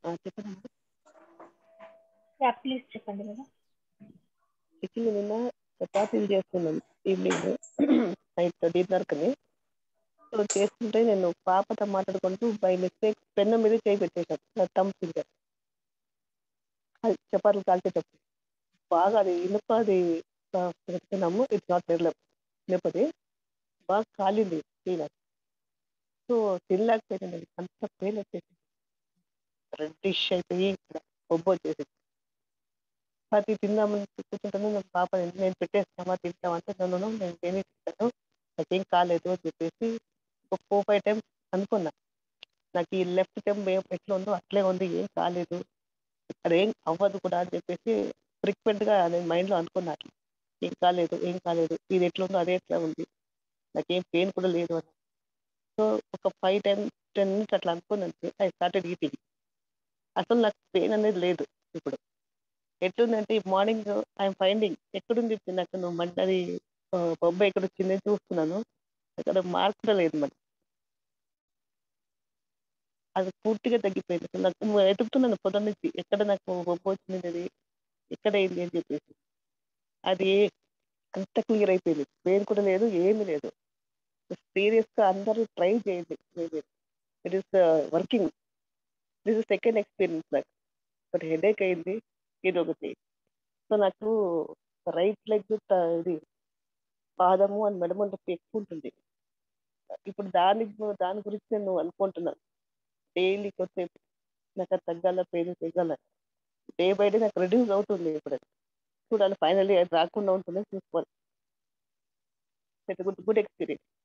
ఆ, చెప్పండి yeah please చెప్పండి మేడం చికెన్ నిన్న చపాతీలు చేస్తున్నాను ఈవినింగ్ నైట్ డిన్నర్కి సో చేస్తుంటే నేను పాపతో మాట్లాడుకుంటూ బై మిస్టేక్ పెన్నం మీద చేయి పెట్టేశాను నా తమ్ ఫింగర్ అది చపాతీలు కాల్చేటప్పుడు బాగా అది ఇనుప అది పెడుతున్నాము ఇట్స్ నాట్ డెవలప్ ఇనుపది బాగా కాలింది ఫీవర్ సో తినలేకపోయింది అంత పెయిన్ వచ్చేసి రెడ్డిష్ అయిపోయి ఇక్కడ ఒబ్బు వచ్చేసి అది తిందామని కూర్చుంటాను నా పాప నేను పెట్టేస్తామా తింటామంటే నన్ను నేను ఏమీ తింటాను నాకేం కాలేదు అని చెప్పేసి ఒక ఫోర్ ఫైవ్ టైమ్స్ అనుకున్నా నాకు ఈ లెఫ్ట్ టైం ఎట్లా ఉందో అట్లే ఉంది ఏం కాలేదు ఇక్కడ ఏం అవ్వదు కూడా అని చెప్పేసి ఫ్రీక్వెంట్గా నేను మైండ్లో అనుకున్నా అట్లా ఏం కాలేదు ఏం కాలేదు ఇది ఎట్లా ఉందో అదే ఎట్లా ఉంది నాకేం పెయిన్ కూడా లేదు అని సో ఒక ఫైవ్ టెన్ టెన్ మినిట్స్ అట్లా అనుకున్నాను ఐ స్టార్టెడ్ ఈటింగ్ అసలు నాకు పెయిన్ అనేది లేదు ఇప్పుడు ఎట్లుందంటే ఈ మార్నింగ్ ఐఎమ్ ఫైండింగ్ ఎక్కడుంది నాకు నువ్వు మంట అది ఆ, బొబ్బ ఎక్కడ వచ్చింది చూస్తున్నాను అక్కడ మార్క్ కూడా లేదు మరి అది పూర్తిగా తగ్గిపోయింది అసలు నాకు నువ్వు వెతుకుతున్నాను పొద్దున్న నుంచి ఎక్కడ నాకు బొబ్బ వచ్చింది అది ఎక్కడ అయింది అని చెప్పేసి అది అంత క్లియర్ అయిపోయింది పెయిన్ కూడా లేదు ఏమీ లేదు సీరియస్గా అందరూ ట్రై చేయండి it is working this is second experience నాకు ఒకటి హెడేక్ అయింది ఇది ఒకటి సో నాకు రైట్ లెగ్ ఇది పాదము అని మెడమ నొప్పి ఎక్కువ ఉంటుంది ఇప్పుడు దాని దాని గురించి నేను అనుకుంటున్నాను డైలీ కొద్దిసేపు నాకు అది తగ్గాల పెయిన్ తగ్గాల డే బై డే నాకు రెడ్యూస్ అవుతుంది ఇప్పుడు చూడాలి ఫైనల్లీ అది రాకుండా ఉంటుందో చూసుకోవాలి గుడ్ గుడ్ ఎక్స్పీరియన్స్